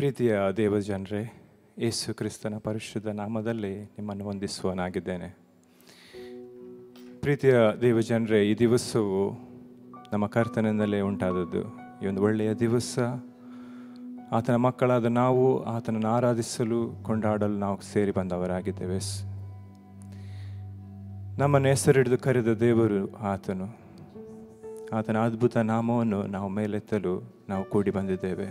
ಪ್ರೀತಿಯ ದೇವಜನರೇ ಯೇಸು ಕ್ರಿಸ್ತನ ಪರಿಶುದ್ಧ ನಾಮದಲ್ಲಿ ನಿಮ್ಮನ್ನು ವಂದಿಸುವನಾಗಿದ್ದೇನೆ ಪ್ರೀತಿಯ ದೇವಜನರೇ ಈ ದಿವಸವು ನಮ್ಮ ಕರ್ತನಿಂದಲೇ ಉಂಟಾದದ್ದು ಈ ಒಂದು ಒಳ್ಳೆಯ ದಿವಸ ಆತನ ಮಕ್ಕಳಾದ ನಾವು ಆತನನ್ನು ಆರಾಧಿಸಲು ಕೊಂಡಾಡಲು ನಾವು ಸೇರಿ ಬಂದವರಾಗಿದ್ದೇವೆ ಸ್- ನಮ್ಮನ್ನು ಹೆಸರಿಡಿದು ಕರೆದ ದೇವರು ಆತನು ಆತನ ಅದ್ಭುತ ನಾಮವನ್ನು ನಾವು ಮೇಲೆತ್ತಲು ನಾವು ಕೂಡಿ ಬಂದಿದ್ದೇವೆ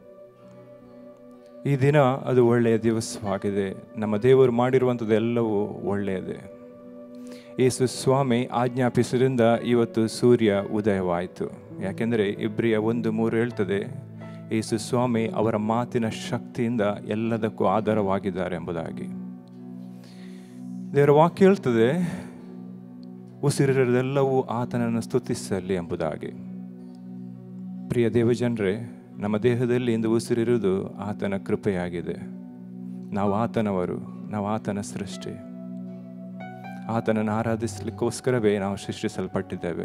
ಈ ದಿನ ಅದು ಒಳ್ಳೆಯ ದಿವಸವಾಗಿದೆ ನಮ್ಮ ದೇವರು ಮಾಡಿರುವಂಥದ್ದು ಎಲ್ಲವೂ ಒಳ್ಳೆಯದೇ ಯೇಸು ಸ್ವಾಮಿ ಆಜ್ಞಾಪಿಸುವುದರಿಂದ ಇವತ್ತು ಸೂರ್ಯ ಉದಯವಾಯಿತು ಯಾಕೆಂದರೆ ಇಬ್ರಿಯ ಒಂದು ಮೂರು ಹೇಳ್ತದೆ ಯೇಸು ಸ್ವಾಮಿ ಅವರ ಮಾತಿನ ಶಕ್ತಿಯಿಂದ ಎಲ್ಲದಕ್ಕೂ ಆಧಾರವಾಗಿದ್ದಾರೆ ಎಂಬುದಾಗಿ ದೇವರ ವಾಕ್ಯ ಹೇಳ್ತದೆ ಉಸಿರಿರೋದೆಲ್ಲವೂ ಆತನನ್ನು ಸ್ತುತಿಸಲಿ ಎಂಬುದಾಗಿ ಪ್ರಿಯ ದೇವಜನರೇ ನಮ್ಮ ದೇಹದಲ್ಲಿ ಇಂದು ಉಸಿರಿರುವುದು ಆತನ ಕೃಪೆಯಾಗಿದೆ ನಾವು ಆತನವರು ನಾವು ಆತನ ಸೃಷ್ಟಿ ಆತನನ್ನು ಆರಾಧಿಸಲಿಕ್ಕೋಸ್ಕರವೇ ನಾವು ಸೃಷ್ಟಿಸಲ್ಪಟ್ಟಿದ್ದೇವೆ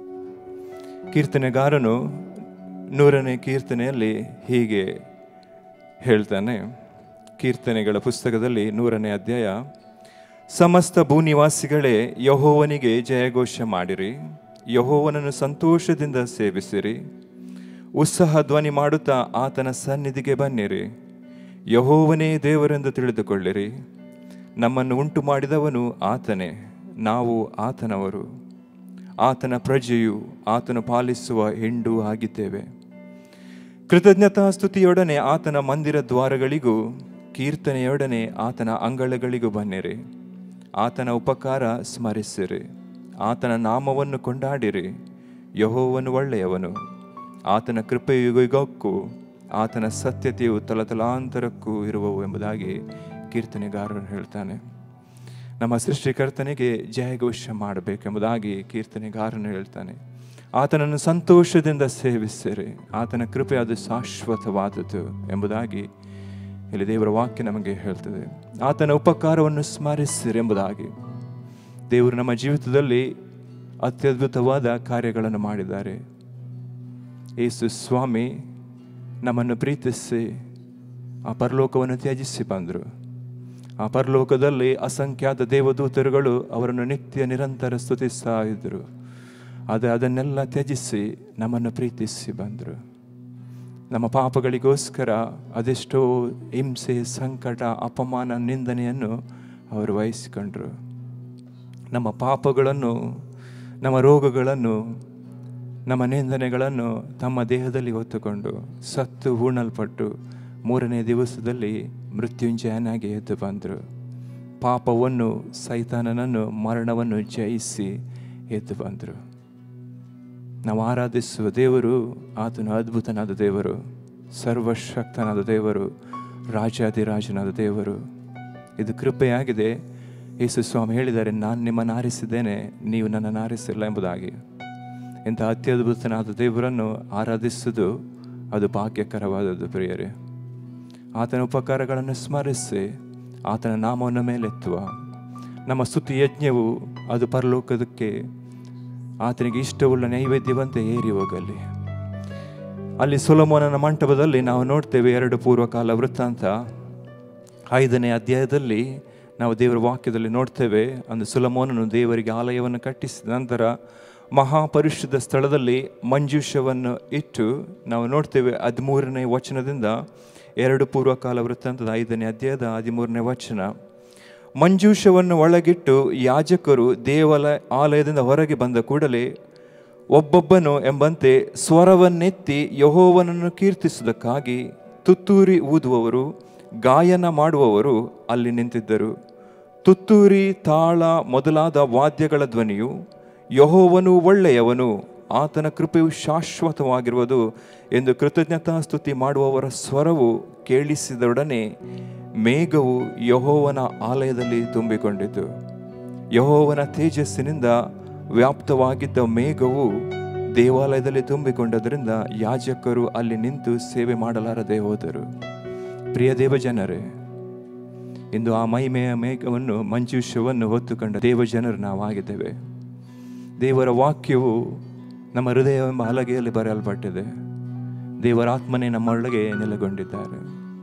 ಕೀರ್ತನೆಗಾರನು ನೂರನೇ ಕೀರ್ತನೆಯಲ್ಲಿ ಹೀಗೆ ಹೇಳ್ತಾನೆ ಕೀರ್ತನೆಗಳ ಪುಸ್ತಕದಲ್ಲಿ ನೂರನೇ ಅಧ್ಯಾಯ ಸಮಸ್ತ ಭೂನಿವಾಸಿಗಳೇ ಯಹೋವನಿಗೆ ಜಯಘೋಷ ಮಾಡಿರಿ ಯಹೋವನನ್ನು ಸಂತೋಷದಿಂದ ಸೇವಿಸಿರಿ ಉತ್ಸಾಹ ಧ್ವನಿ ಮಾಡುತ್ತಾ ಆತನ ಸನ್ನಿಧಿಗೆ ಬನ್ನಿರಿ ಯಹೋವನೇ ದೇವರೆಂದು ತಿಳಿದುಕೊಳ್ಳಿರಿ ನಮ್ಮನ್ನು ಉಂಟು ಮಾಡಿದವನು ಆತನೇ ನಾವು ಆತನವರು ಆತನ ಪ್ರಜೆಯು ಆತನು ಪಾಲಿಸುವ ಹೆಂಡು ಆಗಿದ್ದೇವೆ ಕೃತಜ್ಞತಾ ಸ್ತುತಿಯೊಡನೆ ಆತನ ಮಂದಿರ ದ್ವಾರಗಳಿಗೂ ಕೀರ್ತನೆಯೊಡನೆ ಆತನ ಅಂಗಳಗಳಿಗೂ ಬನ್ನಿರಿ ಆತನ ಉಪಕಾರ ಸ್ಮರಿಸಿರಿ ಆತನ ನಾಮವನ್ನು ಕೊಂಡಾಡಿರಿ ಯಹೋವನು ಒಳ್ಳೆಯವನು ಆತನ ಕೃಪೆಯು ಯುಗಕ್ಕೂ ಆತನ ಸತ್ಯತೆಯು ತಲತಲಾಂತರಕ್ಕೂ ಇರುವವು ಎಂಬುದಾಗಿ ಕೀರ್ತನೆಗಾರರು ಹೇಳ್ತಾನೆ ನಮ್ಮ ಸೃಷ್ಟಿಕರ್ತನಿಗೆ ಜಯಘೋಷ ಮಾಡಬೇಕೆಂಬುದಾಗಿ ಕೀರ್ತನೆಗಾರನು ಹೇಳ್ತಾನೆ ಆತನನ್ನು ಸಂತೋಷದಿಂದ ಸೇವಿಸಿರಿ ಆತನ ಕೃಪೆ ಅದು ಶಾಶ್ವತವಾದದ್ದು ಎಂಬುದಾಗಿ ಇಲ್ಲಿ ದೇವರ ವಾಕ್ಯ ನಮಗೆ ಹೇಳ್ತದೆ ಆತನ ಉಪಕಾರವನ್ನು ಸ್ಮರಿಸಿರಿ ಎಂಬುದಾಗಿ ದೇವರು ನಮ್ಮ ಜೀವಿತದಲ್ಲಿ ಅತ್ಯದ್ಭುತವಾದ ಕಾರ್ಯಗಳನ್ನು ಮಾಡಿದ್ದಾರೆ ಯೇಸು ಸ್ವಾಮಿ ನಮ್ಮನ್ನು ಪ್ರೀತಿಸಿ ಆ ಪರಲೋಕವನ್ನು ತ್ಯಜಿಸಿ ಬಂದರು ಆ ಪರಲೋಕದಲ್ಲಿ ಅಸಂಖ್ಯಾತ ದೇವದೂತರುಗಳು ಅವರನ್ನು ನಿತ್ಯ ನಿರಂತರ ಸ್ತುತಿಸ್ತಾ ಇದ್ದರು ಆದರೆ ಅದನ್ನೆಲ್ಲ ತ್ಯಜಿಸಿ ನಮ್ಮನ್ನು ಪ್ರೀತಿಸಿ ಬಂದರು ನಮ್ಮ ಪಾಪಗಳಿಗೋಸ್ಕರ ಅದೆಷ್ಟೋ ಹಿಂಸೆ ಸಂಕಟ ಅಪಮಾನ ನಿಂದನೆಯನ್ನು ಅವರು ವಹಿಸಿಕೊಂಡ್ರು ನಮ್ಮ ಪಾಪಗಳನ್ನು ನಮ್ಮ ರೋಗಗಳನ್ನು ನಮ್ಮ ನಿಂದನೆಗಳನ್ನು ತಮ್ಮ ದೇಹದಲ್ಲಿ ಹೊತ್ತುಕೊಂಡು ಸತ್ತು ಹೂಣಲ್ಪಟ್ಟು ಮೂರನೇ ದಿವಸದಲ್ಲಿ ಮೃತ್ಯುಂಜಯನಾಗಿ ಎದ್ದು ಬಂದರು ಪಾಪವನ್ನು ಸೈತಾನನನ್ನು ಮರಣವನ್ನು ಜಯಿಸಿ ಎದ್ದು ಬಂದರು ನಾವು ಆರಾಧಿಸುವ ದೇವರು ಆತನು ಅದ್ಭುತನಾದ ದೇವರು ಸರ್ವಶಕ್ತನಾದ ದೇವರು ರಾಜಾದಿರಾಜನಾದ ದೇವರು ಇದು ಕೃಪೆಯಾಗಿದೆ ಯೇಸು ಸ್ವಾಮಿ ಹೇಳಿದ್ದಾರೆ ನಾನು ನಿಮ್ಮನ್ನು ಆರಿಸಿದ್ದೇನೆ ನೀವು ನನ್ನನ್ನು ಆರಿಸಿಲ್ಲ ಎಂಬುದಾಗಿ ಇಂಥ ಅತ್ಯದ್ಭುತನಾದ ದೇವರನ್ನು ಆರಾಧಿಸುವುದು ಅದು ಭಾಗ್ಯಕರವಾದದ್ದು ಪ್ರಿಯರೇ ಆತನ ಉಪಕಾರಗಳನ್ನು ಸ್ಮರಿಸಿ ಆತನ ನಾಮವನ್ನು ಮೇಲೆತ್ತುವ ನಮ್ಮ ಸ್ತುತಿ ಯಜ್ಞವು ಅದು ಪರಲೋಕದಕ್ಕೆ ಆತನಿಗೆ ಇಷ್ಟವುಳ್ಳ ನೈವೇದ್ಯವಂತೆ ಏರಿ ಹೋಗಲಿ ಅಲ್ಲಿ ಸೊಲಮೋನನ ಮಂಟಪದಲ್ಲಿ ನಾವು ನೋಡ್ತೇವೆ ಎರಡು ಪೂರ್ವಕಾಲ ವೃತ್ತಾಂತ ಐದನೇ ಅಧ್ಯಾಯದಲ್ಲಿ ನಾವು ದೇವರ ವಾಕ್ಯದಲ್ಲಿ ನೋಡ್ತೇವೆ ಅಂದು ಸುಲಮೋನನು ದೇವರಿಗೆ ಆಲಯವನ್ನು ಕಟ್ಟಿಸಿದ ನಂತರ ಮಹಾಪರಿಶುದ್ಧ ಸ್ಥಳದಲ್ಲಿ ಮಂಜೂಷವನ್ನು ಇಟ್ಟು ನಾವು ನೋಡ್ತೇವೆ ಹದಿಮೂರನೇ ವಚನದಿಂದ ಎರಡು ಪೂರ್ವಕಾಲ ವೃತ್ತಾಂತದ ಐದನೇ ಅಧ್ಯಾಯದ ಹದಿಮೂರನೇ ವಚನ ಮಂಜೂಷವನ್ನು ಒಳಗಿಟ್ಟು ಯಾಜಕರು ದೇವಾಲಯ ಆಲಯದಿಂದ ಹೊರಗೆ ಬಂದ ಕೂಡಲೇ ಒಬ್ಬೊಬ್ಬನು ಎಂಬಂತೆ ಸ್ವರವನ್ನೆತ್ತಿ ಯಹೋವನನ್ನು ಕೀರ್ತಿಸುವುದಕ್ಕಾಗಿ ತುತ್ತೂರಿ ಊದುವವರು ಗಾಯನ ಮಾಡುವವರು ಅಲ್ಲಿ ನಿಂತಿದ್ದರು ತುತ್ತೂರಿ ತಾಳ ಮೊದಲಾದ ವಾದ್ಯಗಳ ಧ್ವನಿಯು ಯಹೋವನು ಒಳ್ಳೆಯವನು ಆತನ ಕೃಪೆಯು ಶಾಶ್ವತವಾಗಿರುವುದು ಎಂದು ಕೃತಜ್ಞತಾ ಸ್ತುತಿ ಮಾಡುವವರ ಸ್ವರವು ಕೇಳಿಸಿದೊಡನೆ ಮೇಘವು ಯಹೋವನ ಆಲಯದಲ್ಲಿ ತುಂಬಿಕೊಂಡಿತು ಯಹೋವನ ತೇಜಸ್ಸಿನಿಂದ ವ್ಯಾಪ್ತವಾಗಿದ್ದ ಮೇಘವು ದೇವಾಲಯದಲ್ಲಿ ತುಂಬಿಕೊಂಡದರಿಂದ ಯಾಜಕರು ಅಲ್ಲಿ ನಿಂತು ಸೇವೆ ಮಾಡಲಾರದೆ ಹೋದರು ಪ್ರಿಯ ದೇವಜನರೇ ಇಂದು ಆ ಮಹಿಮೆಯ ಮೇಘವನ್ನು ಮಂಜೂಷವನ್ನು ಹೊತ್ತುಕೊಂಡ ದೇವಜನರು ನಾವಾಗಿದ್ದೇವೆ ದೇವರ ವಾಕ್ಯವು ನಮ್ಮ ಹೃದಯವೆಂಬ ಹಲಗೆಯಲ್ಲಿ ಬರೆಯಲ್ಪಟ್ಟಿದೆ ದೇವರ ಆತ್ಮನೇ ನಮ್ಮೊಳಗೆ ನೆಲೆಗೊಂಡಿದ್ದಾರೆ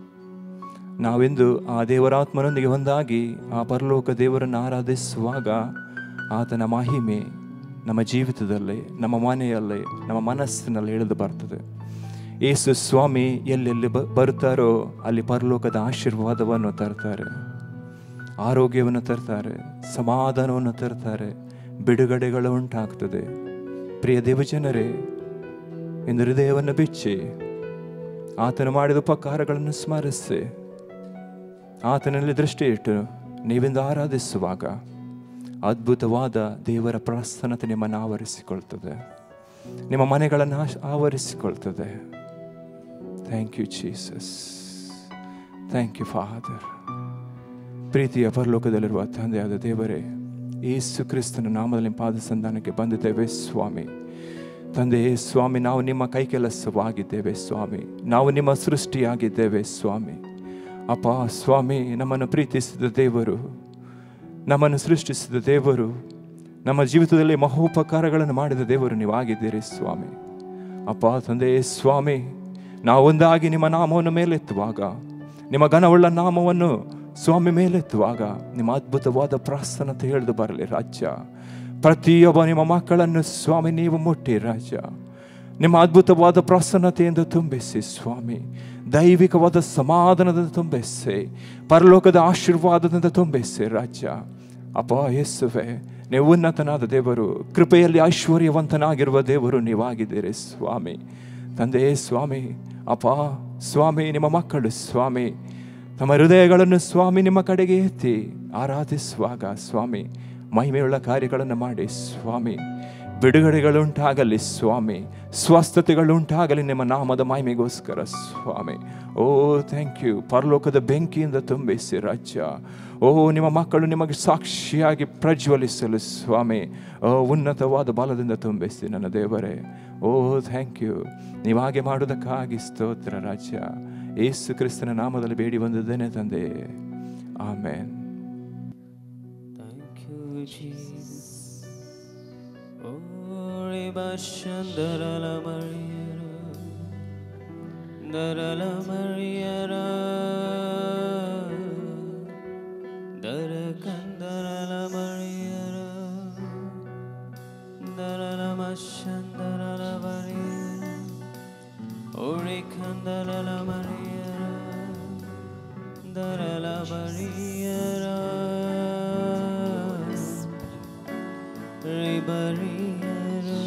ನಾವೆಂದು ಆ ದೇವರಾತ್ಮನೊಂದಿಗೆ ಒಂದಾಗಿ ಆ ಪರಲೋಕ ದೇವರನ್ನು ಆರಾಧಿಸುವಾಗ ಆತನ ಮಹಿಮೆ ನಮ್ಮ ಜೀವಿತದಲ್ಲಿ ನಮ್ಮ ಮನೆಯಲ್ಲಿ ನಮ್ಮ ಮನಸ್ಸಿನಲ್ಲಿ ಇಳಿದು ಬರ್ತದೆ ಯೇಸು ಸ್ವಾಮಿ ಎಲ್ಲೆಲ್ಲಿ ಬ ಬರುತ್ತಾರೋ ಅಲ್ಲಿ ಪರಲೋಕದ ಆಶೀರ್ವಾದವನ್ನು ತರ್ತಾರೆ ಆರೋಗ್ಯವನ್ನು ತರ್ತಾರೆ ಸಮಾಧಾನವನ್ನು ತರ್ತಾರೆ ಬಿಡುಗಡೆಗಳು ಉಂಟಾಗ್ತದೆ ಪ್ರಿಯ ದೇವಜನರೇ ಇಂದು ಹೃದಯವನ್ನು ಬಿಚ್ಚಿ ಆತನು ಮಾಡಿದ ಉಪಕಾರಗಳನ್ನು ಸ್ಮರಿಸಿ ಆತನಲ್ಲಿ ದೃಷ್ಟಿ ಇಟ್ಟು ನೀವಿಂದ ಆರಾಧಿಸುವಾಗ ಅದ್ಭುತವಾದ ದೇವರ ಪ್ರಸನ್ನತೆ ನಿಮ್ಮನ್ನು ಆವರಿಸಿಕೊಳ್ತದೆ ನಿಮ್ಮ ಮನೆಗಳನ್ನು ಆಶ್- ಆವರಿಸಿಕೊಳ್ತದೆ thank you Jesus thank you father ಪ್ರೀತಿಯ ಪರಲೋಕದಲ್ಲಿರುವ ತಂದೆಯಾದ ದೇವರೇ ಯೇಸು ಕ್ರಿಸ್ತನ ನಾಮದಲ್ಲಿ ನಿಮ್ಮ ಪಾದ ಸಂಧಾನಕ್ಕೆ ಬಂದಿದ್ದೇವೆ ಸ್ವಾಮಿ ತಂದೆ ಸ್ವಾಮಿ ನಾವು ನಿಮ್ಮ ಕೈ ಕೆಲಸವಾಗಿದ್ದೇವೆ ಸ್ವಾಮಿ ನಾವು ನಿಮ್ಮ ಸೃಷ್ಟಿಯಾಗಿದ್ದೇವೆ ಸ್ವಾಮಿ ಅಪ್ಪ ಸ್ವಾಮಿ ನಮ್ಮನ್ನು ಪ್ರೀತಿಸಿದ ದೇವರು ನಮ್ಮನ್ನು ಸೃಷ್ಟಿಸಿದ ದೇವರು ನಮ್ಮ ಜೀವಿತದಲ್ಲಿ ಮಹೋಪಕಾರಗಳನ್ನು ಮಾಡಿದ ದೇವರು ನೀವಾಗಿದ್ದೀರಿ ಸ್ವಾಮಿ ಅಪ್ಪ ತಂದೆ ಸ್ವಾಮಿ ನಾವು ಒಂದಾಗಿ ನಿಮ್ಮ ನಾಮವನ್ನು ಮೇಲೆತ್ತುವಾಗ ನಿಮ್ಮ ಘನವುಳ್ಳ ನಾಮವನ್ನು ಸ್ವಾಮಿ ಮೇಲೆತ್ತುವಾಗ ನಿಮ್ಮ ಅದ್ಭುತವಾದ ಪ್ರಾಸ್ತನತೆ ಹೇಳಿದು ಬರಲಿ ರಾಜ್ಯ ಪ್ರತಿಯೊಬ್ಬ ನಿಮ್ಮ ಮಕ್ಕಳನ್ನು ಸ್ವಾಮಿ ನೀವು ಮುಟ್ಟಿ ರಾಜ್ಯ ನಿಮ್ಮ ಅದ್ಭುತವಾದ ಪ್ರಸನ್ನತೆಯಿಂದ ತುಂಬಿಸಿ ಸ್ವಾಮಿ ದೈವಿಕವಾದ ಸಮಾಧಾನದಿಂದ ತುಂಬಿಸಿ ಪರಲೋಕದ ಆಶೀರ್ವಾದದಿಂದ ತುಂಬಿಸಿ ರಾಜ್ಯ ಅಪ್ಪ ಯೇಸುವೆ ನೀವು ಉನ್ನತನಾದ ದೇವರು ಕೃಪೆಯಲ್ಲಿ ಐಶ್ವರ್ಯವಂತನಾಗಿರುವ ದೇವರು ನೀವಾಗಿದ್ದೀರಿ ಸ್ವಾಮಿ ತಂದೆ ಸ್ವಾಮಿ ಅಪ್ಪ ಸ್ವಾಮಿ ನಿಮ್ಮ ಮಕ್ಕಳು ಸ್ವಾಮಿ ತಮ್ಮ ಹೃದಯಗಳನ್ನು ಸ್ವಾಮಿ ನಿಮ್ಮ ಕಡೆಗೆ ಎತ್ತಿ ಆರಾಧಿಸುವಾಗ ಸ್ವಾಮಿ ಮಹಿಮೆಯುಳ್ಳ ಕಾರ್ಯಗಳನ್ನು ಮಾಡಿ ಸ್ವಾಮಿ ಬಿಡುಗಡೆಗಳುಂಟಾಗಲಿ ಸ್ವಾಮಿ ಸ್ವಸ್ಥತೆಗಳುಂಟಾಗಲಿ ನಿಮ್ಮ ನಾಮದ ಮಹಿಮೆಗೋಸ್ಕರ ಸ್ವಾಮಿ ಓ ಥ್ಯಾಂಕ್ ಯು ಪರಲೋಕದ ಬೆಂಕಿಯಿಂದ ತುಂಬಿಸಿ ರಾಜ್ಯ ಓ ನಿಮ್ಮ ಮಕ್ಕಳು ನಿಮಗೆ ಸಾಕ್ಷಿಯಾಗಿ ಪ್ರಜ್ವಲಿಸಲು ಸ್ವಾಮಿ ಓ ಉನ್ನತವಾದ ಬಲದಿಂದ ತುಂಬಿಸಿ ನನ್ನ ದೇವರೇ ಓ ಥ್ಯಾಂಕ್ ಯು ನೀವು ಹಾಗೆ ಮಾಡುವುದಕ್ಕಾಗಿ ಸ್ತೋತ್ರ ರಾಜ್ಯ ಯೇಸು ಕ್ರಿಸ್ತನ ನಾಮದಲ್ಲಿ ಬೇಡಿ ಬಂದಿದ್ದೇನೆ ತಂದೆ ಆಮೇನ್ Thank you, Jesus. Ore bashandarala mariera, darala mariera, darakandarala mariera, darala mashandarala mariera, ore kandarala mariera. darala mariera ribariera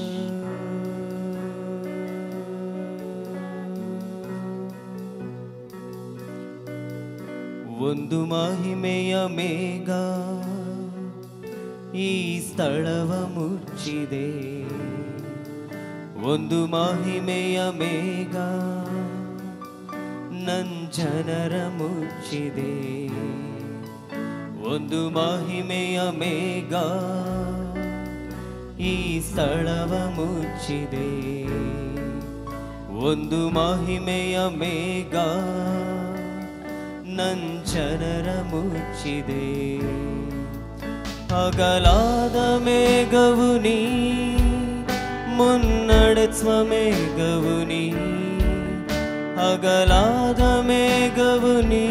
ಒಂದು ಮಹಿಮೆಯ ಮೇಘ ಈ ಸ್ಥಳವ ಮುಚ್ಚಿದೆ ಒಂದು ಮಹಿಮೆಯ ಮೇಘ ನನ್ ಜನರ ಮುಚ್ಚಿದೆ ಒಂದು ಮಹಿಮೆಯ ಮೇಘ ಈ ಸ್ಥಳವ ಮುಚ್ಚಿದೆ ಒಂದು ಮಹಿಮೆಯ ಮೇಘ ನನ್ ಜನರ ಮುಚ್ಚಿದೆ ಹಗಲಾದ ಮೇಘವು ನೀ ಮುನ್ನಡೆಸುವ ಮೇಘವು ನೀ ಹಗಲಾದ ಮೇಘವು ನೀ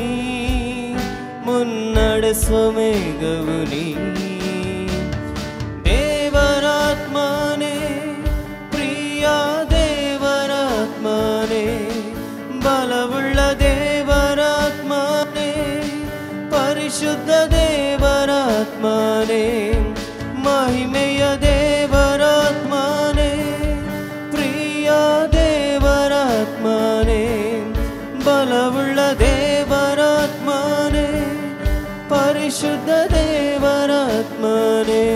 ಮುನ್ನಡೆಸುವ ಮೇಘವು ನೀ ದೇವರಾತ್ಮನೇ ಪ್ರಿಯ ದೇವರಾತ್ಮನೇ ಬಲವುಳ್ಳ ದೇವರಾತ್ಮನೇ ಪರಿಶುದ್ಧ ದೇವರಾತ್ಮನೇ ಮಹಿಮೆಯ ದೇವರಾತ್ಮನೇ ಪ್ರಿಯ ದೇವರಾತ್ಮನೇ ಬಲವುಳ್ಳ ದೇವರಾತ್ಮನೇ ಪರಿಶುದ್ಧ ದೇವರಾತ್ಮನೇ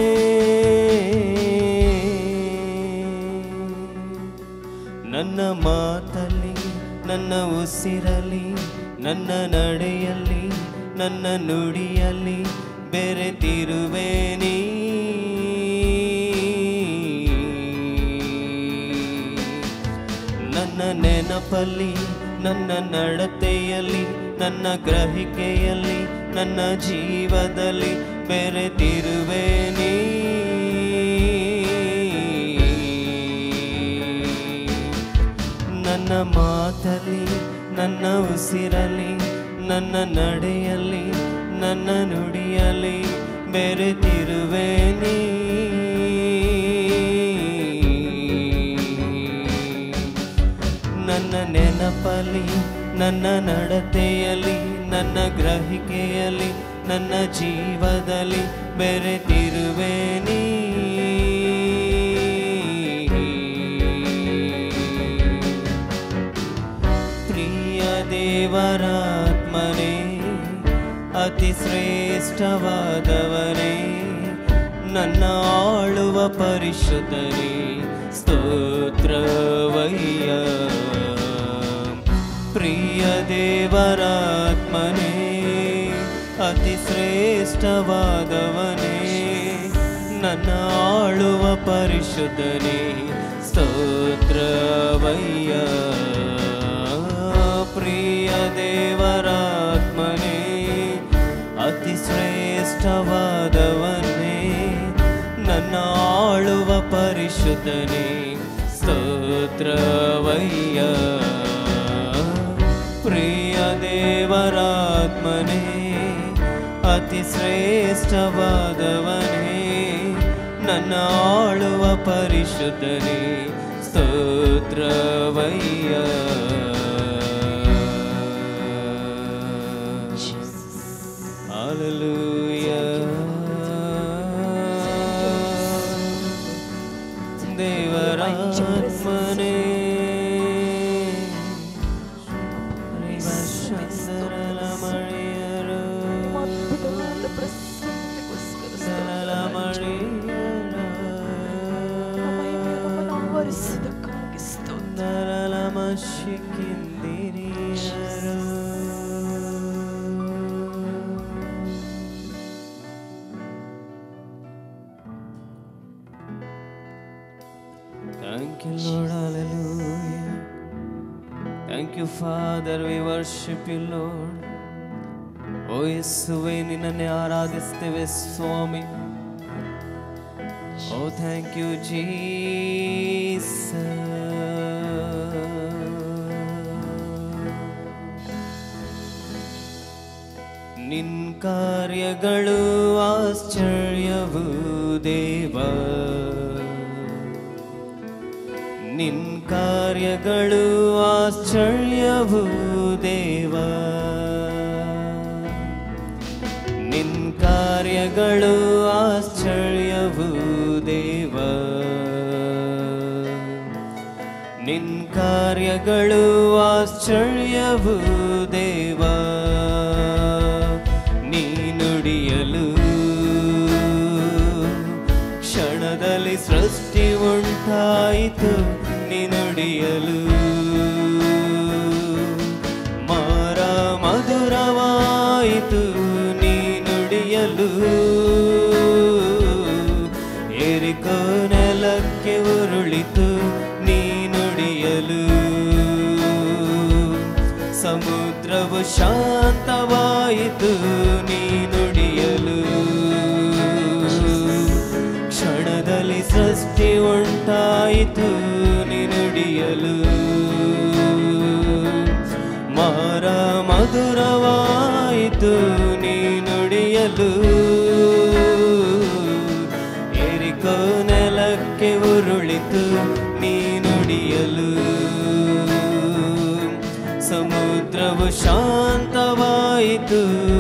ನನ್ನ ಮಾತಲ್ಲಿ ನನ್ನ ಉಸಿರಲಿ ನನ್ನ ನಡೆಯಲ್ಲಿ ನನ್ನ ನುಡಿಯಲ್ಲಿ ಬೆರೆತಿರುವೆ ನೀ ನನ್ನ ನೆನಪಲ್ಲಿ ನನ್ನ ನಡತೆಯಲ್ಲಿ ನನ್ನ ಗ್ರಹಿಕೆಯಲ್ಲಿ ನನ್ನ ಜೀವದಲ್ಲಿ ಬೆರೆತಿರುವೆ ನೀ ನನ್ನ ಮಾತಲ್ಲಿ ನನ್ನ ಉಸಿರಲಿ ನನ್ನ ನಡೆಯಲ್ಲಿ ನನ್ನ ನುಡಿಯಲ್ಲಿ ಬೆರೆತಿರುವೆ ನೀ ನನ್ನ ನೆನಪಲ್ಲಿ ನನ್ನ ನಡತೆಯಲ್ಲಿ ನನ್ನ ಗ್ರಹಿಕೆಯಲ್ಲಿ ನನ್ನ ಜೀವದಲ್ಲಿ ಬೆರೆತಿರುವೆ ನೀ ಪ್ರಿಯ ದೇವರಾತ್ಮನೇ ಅತಿ ಶ್ರೇಷ್ಠವಾದವನೇ ನನ್ನ ಆಳುವ ಪರಿಶುದ್ಧನೇ ಸ್ತೋತ್ರವಯ್ಯ ಪ್ರಿಯ ದೇವರಾತ್ಮನೇ ಅತಿ ಶ್ರೇಷ್ಠವಾದವನೇ ನನ್ನ ಆಳುವ ಪರಿಶುದ್ಧನೇ ಸ್ತೋತ್ರವಯ್ಯ ಪ್ರಿಯ ದೇವರಾತ್ಮನೇ ಅತಿ ಶ್ರೇಷ್ಠವಾದವನೇ ನನ್ನ ಆಳುವ ಪರಿಶುದ್ಧನೇ ಸ್ತೋತ್ರವಯ್ಯ ಪ್ರಿಯ ದೇವರಾತ್ಮನೇ ಅತಿ ಶ್ರೇಷ್ಠವಾದವನೇ ನನ್ನ ಆಳುವ ಪರಿಶುದ್ಧನೇ ಸ್ತೋತ್ರವಯ್ಯ ದೇವರಾತ್ಮನೇ ಸರಳ ಮಳೆಯರು ಅದ್ಭುತವಾದ ಪ್ರಸನ್ನತೆಗೋಸ್ಕರ ಸರಳ ಮಳೆಯರು ಮಹಿಮೆಯನ್ನು ಆವರಿಸಿದ್ದಕ್ಕಾಗಿ ಸ್ತೋತ್ರ ನರಳ ಮಶಿಕಿಂದಿರಿಯರು Thank you, Lord. Hallelujah. Thank you, Father. We worship you, Lord. ಓ ಯೇಸುವೆ ನಿನ್ನನ್ನೇ ಆರಾಧಿಸ್ತೇವೆ ಸ್ವಾಮಿ ಓ ಥ್ಯಾಂಕ್ ಯು ಜೀಸ ನಿನ್ ಕಾರ್ಯಗಳು ಆಶ್ಚರ್ಯವು ದೇವ ನಿನ್ ಕಾರ್ಯಗಳು ಆಶ್ಚರ್ಯವು ದೇವ ನಿನ್ ಕಾರ್ಯಗಳು ಆಶ್ಚರ್ಯವು ದೇವ ನಿನ್ ಕಾರ್ಯಗಳು ಆಶ್ಚರ್ಯವು ದೇವ ನೀ ನುಡಿಯಲು ಕ್ಷಣದಲ್ಲಿ ಸೃಷ್ಟಿ ಉಂಟಾಯಿತು ನೀ ನುಡಿಯಲು ಮಾರ ಮಧುರವಾಯಿತು ನೀ ನುಡಿಯಲು ಏರಿಕೋ ನೆಲಕ್ಕೆ ಉರುಳಿತು ನೀ ನುಡಿಯಲು ಸಮುದ್ರವು ಶಾಂತವಾಯಿತು ನೀ ನುಡಿಯಲು ಕ್ಷಣದಲ್ಲಿ ಸೃಷ್ಟಿ ಉಂಟಾಯಿತು ನೀ ನುಡಿಯಲು ಮಾರ ಮಧುರವಾಯಿತು ನೀ ನುಡಿಯಲು ಏರಿಕೋ ನೆಲಕ್ಕೆ ಉರುಳಿತು ನೀ ನುಡಿಯಲು ಸಮುದ್ರವು ಶಾಂತವಾಯಿತು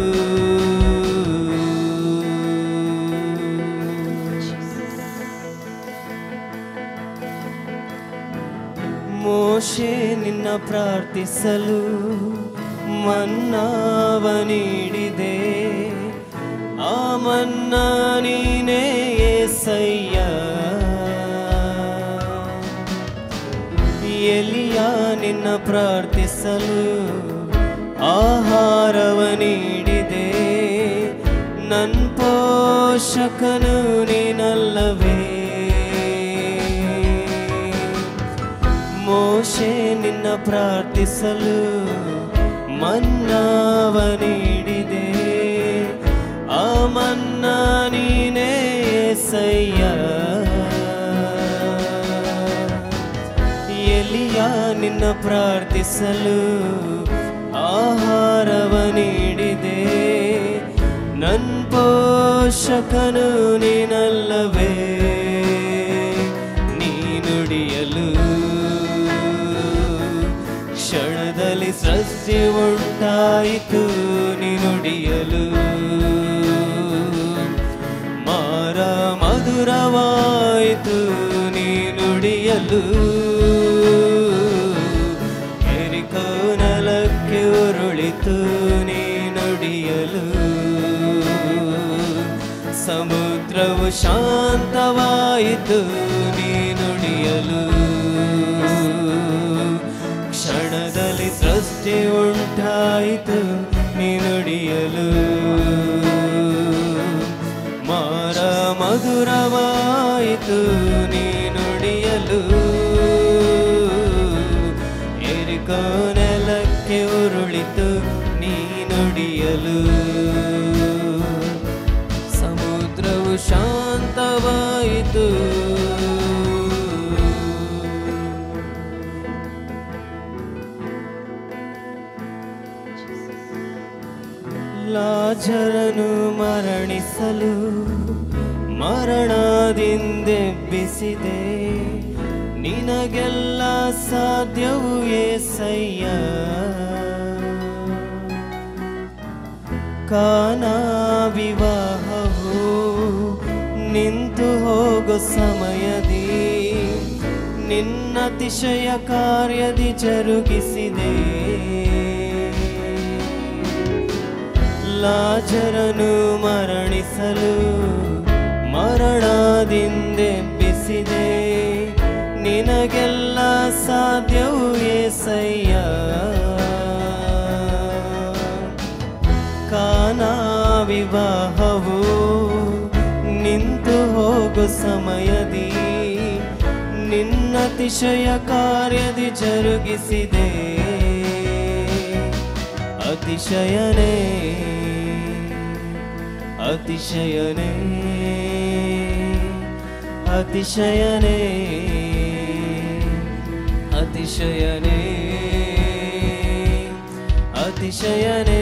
ಮೋಶೆ ನಿನ್ನ ಪ್ರಾರ್ಥಿಸಲು ಮನ್ನಾವ ನೀಡಿದೆ ಆ ಮನ್ನಾ ನೀನೇ ಏಸಯ್ಯ ಎಲಿಯ ನಿನ್ನ ಪ್ರಾರ್ಥಿಸಲು ಆಹಾರವ ನೀಡಿದೆ ನನ್ ಪೋಷಕನು ನೀನಲ್ಲವೇ ಮೋಶೆ ನಿನ್ನ ಪ್ರಾರ್ಥಿಸಲು ಮನ್ನಾವ ನೀಡಿದೆ ಆ ಮನ್ನಾ ನೀನೇ ಸಯ್ಯ ಎಲಿಯ ನಿನ್ನ ಪ್ರಾರ್ಥಿಸಲು ಆಹಾರವ ನೀಡಿದೆ ನನ್ ಪೋಷಕನು ನೀನಲ್ಲವೇ ನೀ ನುಡಿಯಲು ಕ್ಷಣದಲ್ಲಿ ಸೃಷ್ಟಿ ಉಂಟಾಯಿತು ನೀ ನುಡಿಯಲು ಮಾರ ಮಧುರವಾಯಿತು ನೀ ನುಡಿಯಲು ಎರಿಕೋ ನೆಲಕ್ಕೆ ಉರುಳಿತು ನೀ ನುಡಿಯಲು ಸಮುದ್ರವು ಶಾಂತವಾಯಿತು ನೀ ನುಡಿಯಲು ಕ್ಷಣದಲ್ಲಿ ಸೃಷ್ಟಿ ಉಂಟಾಯಿತು ನೀ ನುಡಿಯಲು ಮಾರ ಮಧುರವಾಯಿತು ನೀ ನುಡಿಯಲು ಎರಿಕೋ ನೆಲಕ್ಕೆ ಉರುಳಿತು ನೀ ನುಡಿಯಲು ಸಮುದ್ರವು ಶಾಂತವಾಯಿತು ಲಾಜರನು ಮರಣಿಸಲು ಮರಣದಿಂದೆಬ್ಬಿಸಿದೆ ನಿನಗೆಲ್ಲ ಸಾಧ್ಯವು ಏಸಯ್ಯ ಕಾನ ವಿವಾಹವು ನಿಂತು ಹೋಗೋ ಸಮಯದಿ ನಿನ್ನ ಅತಿಶಯ ಕಾರ್ಯದಿ ಜರುಗಿಸಿದೆ ಲಾಜರನು ಮರಣಿಸಲು ಮರಣದಿಂದೆಬ್ಬಿಸಿದೆ ನಿನಗೆಲ್ಲ ಸಾಧ್ಯವು ಏಸಯ್ಯ ಕಾನ ವಿವಾಹವು ನಿಂತು ಹೋಗೋ ಸಮಯದಿ ನಿನ್ನತಿಶಯ ಕಾರ್ಯದಿ ಜರುಗಿಸಿದೆ ಅತಿಶಯನೇ ಅತಿಶಯನೇ ಅತಿಶಯನೇ ಅತಿಶಯನೇ ಅತಿಶಯನೇ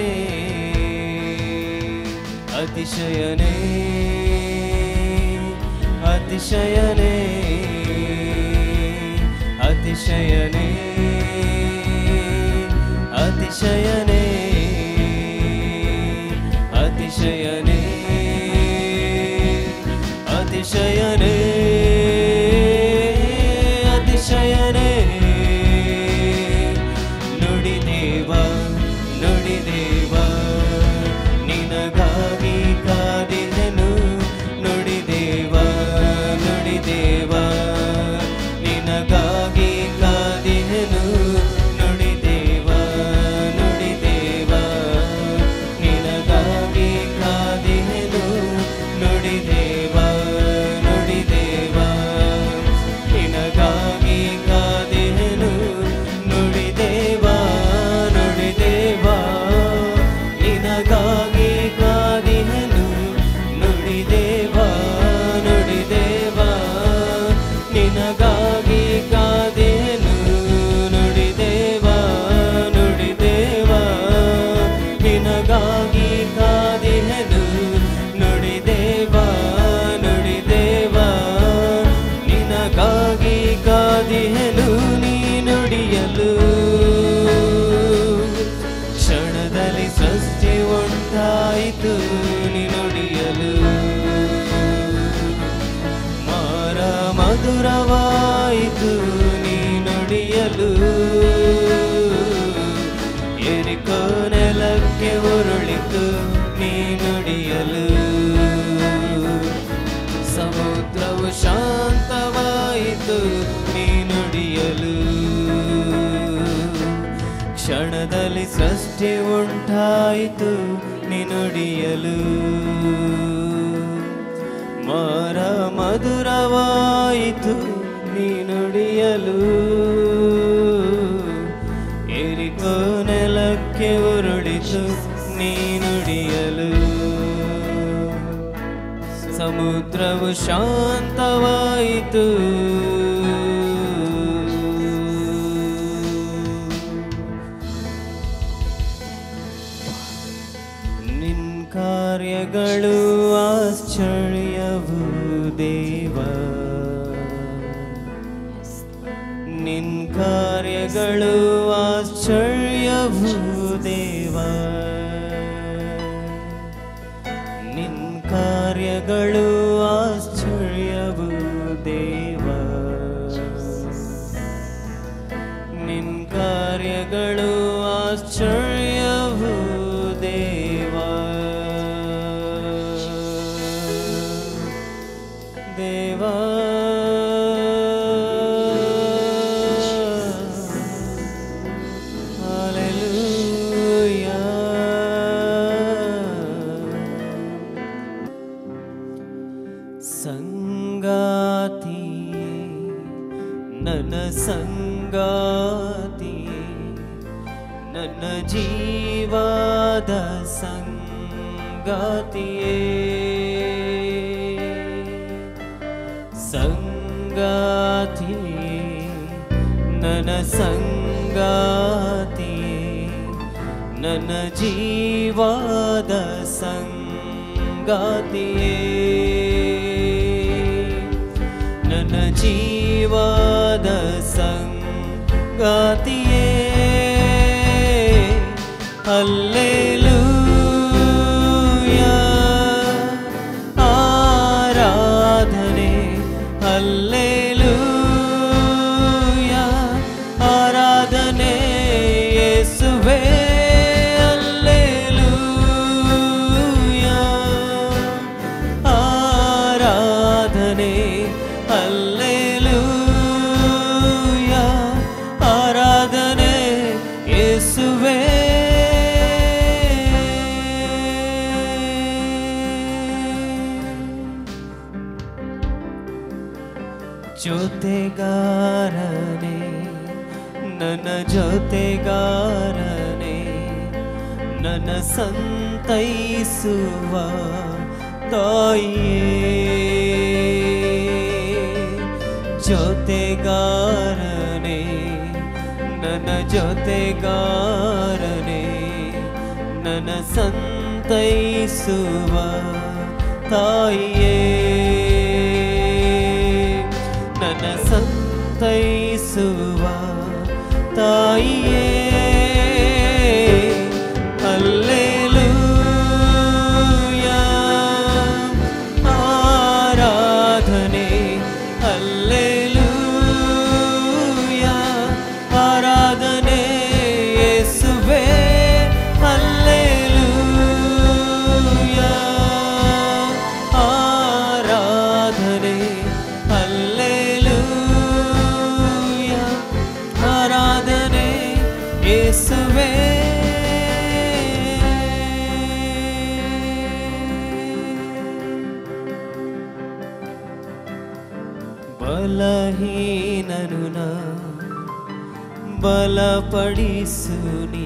ಅತಿಶಯನೇ ಅತಿಶಯನೇ ಅತಿಶಯನೇ ಅತಿಶಯನೇ ಅತಿಶಯನೇ ಅತಿಶಯನೇ ಅತಿಶಯನೇ ನುಡಿದೇವ ನುಡಿದೇವ ನಿನಗಾಗಿ ಕಾದಿದೆನು ನುಡಿದೇವ ನುಡಿದೇವ ನಿನಗಾಗಿ ಕಾದಿದೆನು ನುಡಿದೇವ ನುಡಿದೇವ ನಿನಗಾಗಿ ಕಾದಿದೆನು ನುಡಿದೇವ ನುಡಿದೇವ ನಿನಗಾಗಿ ಕಾದಿದೆನು ನುಡಿದೇವ ನುಡಿದೇವ ನಿನಗಾಗಿ ಕಾದಿದೆನು ನುಡಿದೇವ ನುಡಿದೇವ ನಿನಗಾಗಿ ಕಾದೆನು ನುಡಿದೇವ ನುಡಿದೇವ ನಿನಗಾಗಿ ಕಾದೆನು ನುಡಿದೇವ ನುಡಿದೇವ ನಿನಗಾಗಿ ಕಾದೆನು ನೀ ನುಡಿಯಲು ಕ್ಷಣದಲ್ಲಿ ಸೃಷ್ಟಿ ಉಂಟಾಯಿತು ನೀ ನುಡಿಯಲು ಮಾರ ಮಧುರವಾಯಿತು ನೀ ನುಡಿಯಲು ಎರಿಕೋ ನೆಲಕ್ಕೆ ಉರುಳಿತು ನೀ ನುಡಿಯಲು ಸಮುದ್ರವು ಶಾಂತವಾಯಿತು ನೀ ನುಡಿಯಲು ಕ್ಷಣದಲ್ಲಿ ಸೃಷ್ಟಿ ಉಂಟಾಯಿತು ನೀ ನುಡಿಯಲು ಮಾರ ಮಧುರವಾಯಿತು ನೀ ನುಡಿಯಲು ಎರಿಕೋ ನೆಲಕ್ಕೆ ಉರುಳಿತು ನೀ ನುಡಿಯಲು ಸಮುದ್ರವು ಶಾಂತವಾಯಿತು ಕಾರ್ಯಗಳು ಆಶ್ಚರ್ಯವು ದೇವ ನಿನ್ ಕಾರ್ಯಗಳು ಆಶ್ಚರ್ಯವು ದೇವ ನಿನ್ ಕಾರ್ಯಗಳು ಆಶ್ಚರ್ಯವು ದೇವ ನಿನ್ ಕಾರ್ಯಗಳು ಆಶ್ಚರ್ಯವು ದೇವ ದೇವ ಸಂಗಾತಿ ನನ್ನ ಸಂಗಾತಿ ನನ್ನ ಜೀವದ ಸಂಗಾತಿಯೇ ಸಂಗಾತಿ ನನ್ನ ಸಂಗಾತಿ ನನ್ನ ಜೀವದ ಸಂಗಾತಿಯೇ ನನ್ನ ಜೀವದ ಸಂಗಾತಿಯೇ ಅಲ್ಲೇಲೂಯ ಆರಾಧನೆ ಅಲ್ಲೇಲೂಯ ಆರಾಧನೆ ಯೇಸುವೇ ಅಲ್ಲೇಲೂಯ ಆರಾಧನೆ ಅಲ್ಲೇಲೂಯ ಆರಾಧನೆ ಯೇಸುವೇ ಜೊತೆಗಾರನೆ ನನ್ನ ಜೊತೆಗಾರನೆ ನನ್ನ ಸಂತೈಸುವ ತಾಯಿಯೇ ಜೊತೆಗಾರನೆ ನನ್ನ ಜೊತೆಗಾರನೆ ನನ್ನ ಸಂತೈಸುವ ತಾಯಿಯೇ ನನ್ನ ಸಂತೈಸುವ ತಾಯಿಯೇ ಅಲ್ಲೇಲೂಯ ಆರಾಧನೆ ಅಲ್ಲೇಲೂಯ ಆರಾಧನೆ ಯೇಸುವೇ ಅಲ್ಲೇಲೂಯ ಆರಾಧನೆ ಅಲ್ಲೇಲೂಯ ಆರಾಧನೆ ಯೇಸುವೇ ಬಲಹೀನನು ನಾ ಬಲಪಡಿಸು ನೀ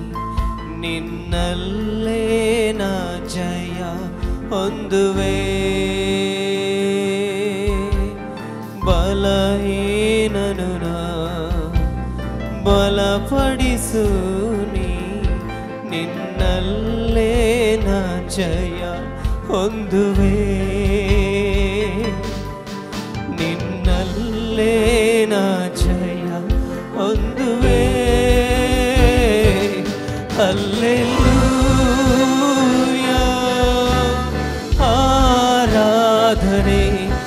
ನಿನ್ನಲ್ಲೇ ನಾ ಜಯ ಹೊಂದುವೆ ಬಲಹೀನನು ನಾ ಬಲಪಡಿಸು ನೀ ನಿನ್ನಲ್ಲೇ ನಾ ಜಯ ಹೊಂದುವೆ ನಿನ್ನಲ್ಲೇ ನಾ ಜಯ ಹೊಂದುವೆ ಅಲ್ಲೆಲ್ಲೂಯ ಆರಾಧನೆ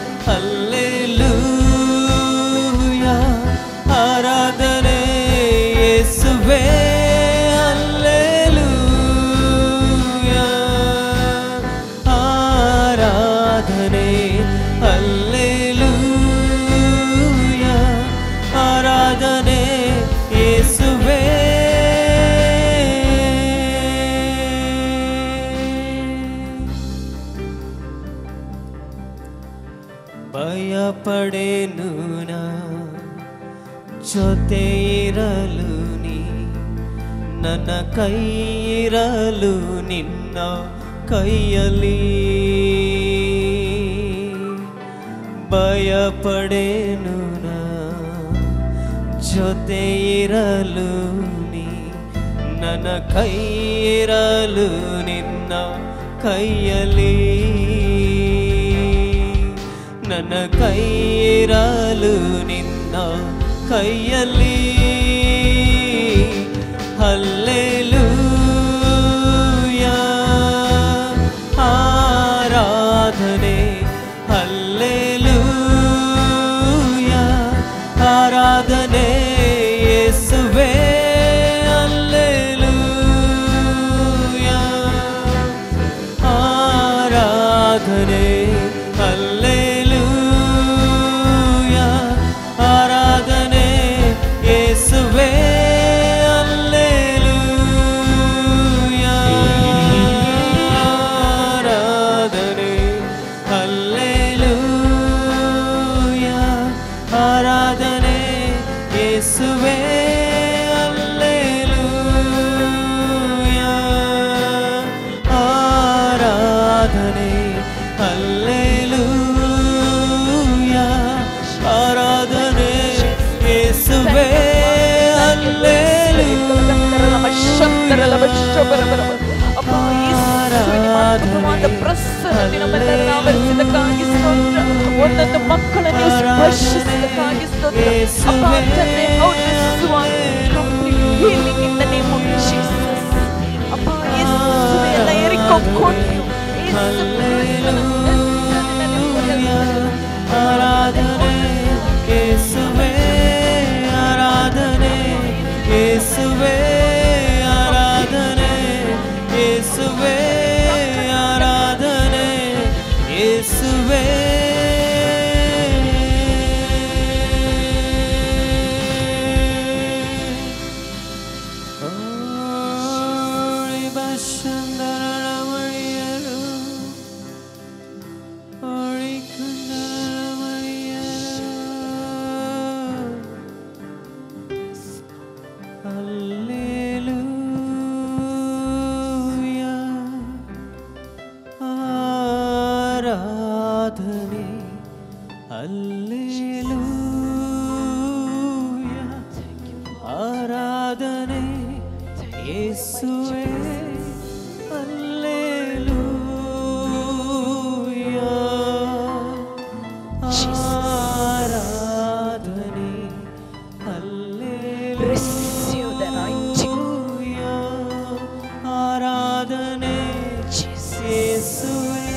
ಅಲ್ಲೆಲ್ಲೂಯ ಆರಾಧನೆ ಯೇಸುವೇ ಅಲ್ಲೆಲ್ಲೂಯ ಆರಾಧನೆ ಅಲ್ಲೆಲ್ಲೂಯ ಆರಾಧನೆ ಯೇಸುವೇ ಭಯಪಡೆನು ನಾ ಜೊತೆ ಇರಲು ನೀ ನನ್ನ ಕೈ ಇರಲು ನಿನ್ನ ಕೈಯಲ್ಲಿ ಭಯಪಡೆನು ನಾ ಜೊತೆ ಇರಲು ನೀ ನನ್ನ ಕೈ ಇರಲು ನಿನ್ನ ಕೈಯಲ್ಲಿ ನನ್ನ ಕೈಯಿರಲು ನಿನ್ನ ಕೈಯಲ್ಲಿ ಹಲ್ಲೆಲೂಯ ಆರಾಧನೆ ಹಲ್ಲೆಲೂಯ ಆರಾಧನೆ ಯೇಸುವೇ ಹಲ್ಲೆಲೂಯ ಆರಾಧನೆ ಹಲ್ಲೆಲೂಯ ಆರಾಧನೆ ಯೇಸುವೇ ಹಲ್ಲೆಲೂಯ ಆರಾಧನೆ ಹಲ್ಲೆಲೂಯ ಆರಾಧನೆ ಯೇಸುವೇ ಹಲ್ಲೆಲೂಯ ಆರಾಧನೆ ಹಲ್ಲೆಲೂಯ ಆರಾಧನೆ ಯೇಸುವೇ ಅಪ್ಪ ಯೇಸುವೆ, ನಿಮ್ಮ ಅದ್ಭುತವಾದ ಪ್ರಸನ್ನತೆ ನಮ್ಮೆಲ್ಲರನ್ನ ಆವರಿಸಿದ್ದಕ್ಕಾಗಿ ಸ್ತೋತ್ರ. ಒಂದೊಂದು ಮಕ್ಕಳನ್ನು ನೀವು ಸ್ಪರ್ಶಿಸಿದ್ದಕ್ಕಾಗಿ ಸ್ತೋತ್ರ. ಅಪ್ಪ ತಂದೆ, ಹೌದು ಸ್ವಾಮಿ. Complete healing in the name of Jesus. ಅಪ್ಪ ಯೇಸುವೆ, ಎಲ್ಲ ಏರಿಕೊಂಡು ಯೇಸು ಕ್ರಿಸ್ತನ ಹೆಸರಿನಲ್ಲಿ ಮೊದಲು ಆರಾಧನೆ ಯೇಸುವೇ ಆರಾಧನೆ ಯೇಸುವೇ ಆರಾಧನೆ ಯೇಸುವೇ ಆರಾಧನೆ ಯೇಸುವೇ ಓರಿ ಬಸಂದರಮಣಿಯರು ಓರಿ ಹಲ್ಲೆಲೂಯಾ ಆರಾಧನೆ ಹಲ್ಲೆಲೂಯಾ ಆರಾಧನೆ ಯೇಸುವೇ ಹಲ್ಲೆಲೂಯಾ ಆರಾಧನೆ Receive the anointing. ಹಲ್ಲೆಲೂಯಾ ಆರಾಧನೆ ಯೇಸುವೇ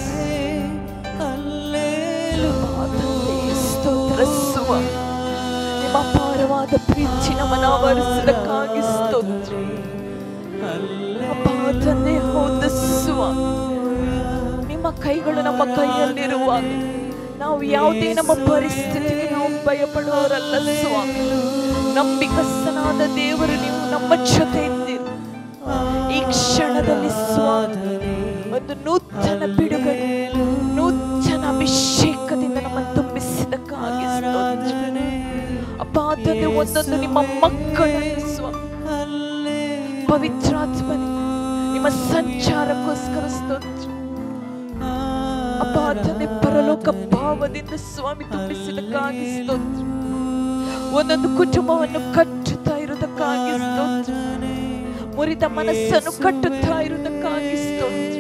ತಂದೆಯೇ, ಸ್ತೋತ್ರ ಸ್ವಾಮಿ. ನಿಮ್ಮ ಅಪಾರವಾದ ಪ್ರೀತಿ ನಮ್ಮನ್ನು ಆವರಿಸಿದ್ದಕ್ಕಾಗಿ ಸ್ತೋತ್ರ ಅಪ್ಪ ತಂದೆ ಹೌದು ಸ್ವಾಮಿ ನಿಮ್ಮ ಕೈಗಳು ನಮ್ಮ ಕೈಯಲ್ಲಿರುವಾಗ ನಾವು ಯಾವುದೇ ನಮ್ಮ ಪರಿಸ್ಥಿತಿಗೆ ನಾವು ಭಯಪಡುವವರಲ್ಲ ಸ್ವಾಮಿ ನಂಬಿಕಸ್ಥನಾದ ದೇವರು ನೀವು ನಮ್ಮ ಜೊತೆ ಇದ್ದೀರಿ ಈ ಕ್ಷಣದಲ್ಲಿ ಸ್ವಾಮಿ ಒಂದು ನೂತನ ಬಿಡುಗಡೆ ನೂತನ ಅಭಿಷೇಕದಿಂದ ನಮ್ಮನ್ನು ತುಂಬಿಸಿದಕ್ಕಾಗಿ ಸ್ತೋತ್ರ. ಅಪ್ಪ ತಂದೆ ಒಂದೊಂದು ನಿಮ್ಮ ಮಕ್ಕಳನ್ನು ಸ್ವಾಮಿ ಪವಿತ್ರಾತ್ಮನೆ ನಿಮ್ಮ ಸಂಚಾರಕ್ಕೋಸ್ಕರ ಸ್ತೋತ್ರ ಅಪ್ಪ ತಂದೆ ಪರಲೋಕ ಭಾವದಿಂದ ಸ್ವಾಮಿ ತುಂಬಿಸಿದಕ್ಕಾಗಿ ಸ್ತೋತ್ರ ಒಂದೊಂದು ಕುಟುಂಬವನ್ನು ಕಟ್ಟುತ್ತಾ ಇರುವುದಕ್ಕಾಗಿ ಸ್ತೋತ್ರ ಮುರಿದ ಮನಸ್ಸನ್ನು ಕಟ್ಟುತ್ತಾ ಇರುವುದಕ್ಕಾಗಿ ಸ್ತೋತ್ರ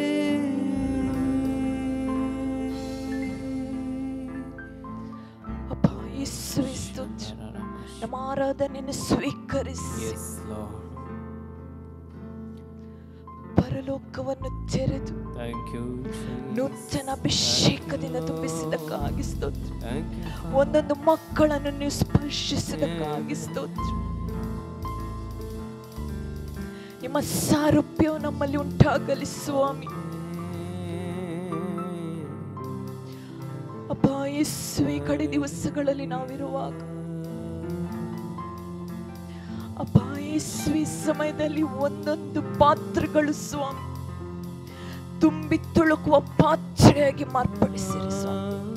ಅಪ್ಪ ಯೇಸುವೆ ಸ್ತೋತ್ರ ನಮ್ಮ ಆರಾಧನೆಯನ್ನು ಸ್ವೀಕರಿಸಿ Yes, Lord. ಪರಲೋಕವನ್ನು ತೆರೆದು Thank you. Jesus. ನೂತನ ಅಭಿಷೇಕದಿಂದ ತುಂಬಿಸಿದಕ್ಕಾಗಿ ಸ್ತೋತ್ರ Thank you. Father. ಒಂದೊಂದು ಮಕ್ಕಳನ್ನು ನೀವು ಸ್ಪರ್ಶಿಸಿದಕ್ಕಾಗಿ ಸ್ತೋತ್ರ ನಿಮ್ಮ ಸಾರೂಪ್ಯವು ನಮ್ಮಲ್ಲಿ ಉಂಟಾಗಲಿ ಸ್ವಾಮಿ ಅಪ್ಪ ಯೇಸುವೆ ಕಡೆ ದಿವಸಗಳಲ್ಲಿ ನಾವಿರುವಾಗ ಅಪ್ಪ ಯೇಸುವೆ ಸಮಯದಲ್ಲಿ ಒಂದೊಂದು ಪಾತ್ರಗಳು ಸ್ವಾಮಿ ತುಂಬಿ ತುಳುಕುವ ಪಾತ್ರೆಯಾಗಿ ಮಾರ್ಪಡಿಸಿರಿ ಸ್ವಾಮಿ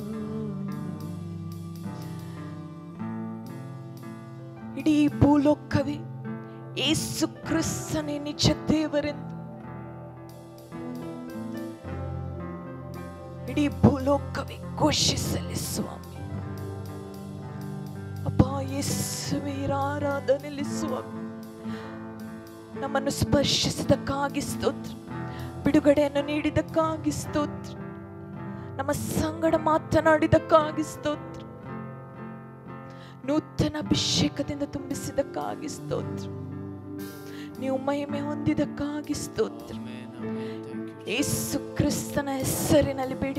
ಇಡೀ ಭೂಲೋಕವೇ ಏಸು ಕ್ರಿಸ್ತನೇ ನಿಜ ದೇವರೆಂದು ಇಡೀ ಭೂಲೋಕವೇ ಘೋಷಿಸಲಿ ಸ್ವಾಮಿ ಅಪ್ಪ ಯೇಸುವೆ ಆರಾಧನೆಯಲ್ಲಿ ಸ್ವಾಮಿ ನಮ್ಮನ್ನು ಸ್ಪರ್ಶಿಸಿದಕ್ಕಾಗಿ ಸ್ತೋತ್ರ ಬಿಡುಗಡೆಯನ್ನು ನೀಡಿದಕ್ಕಾಗಿ ಸ್ತೋತ್ರ ನಮ್ಮ ಸಂಗಡ ಮಾತನಾಡಿದಕ್ಕಾಗಿ ಸ್ತೋತ್ರ ನೂತನ ಅಭಿಷೇಕದಿಂದ ತುಂಬಿಸಿದಕ್ಕಾಗಿ ಸ್ತೋತ್ರ ನೀವು ಮಹಿಮೆ ಹೊಂದಿದಕ್ಕಾಗಿ ಸ್ತೋತ್ರ ಯೇಸು ಕ್ರಿಸ್ತನ ಹೆಸರಿನಲ್ಲಿ ಬೇಡಿ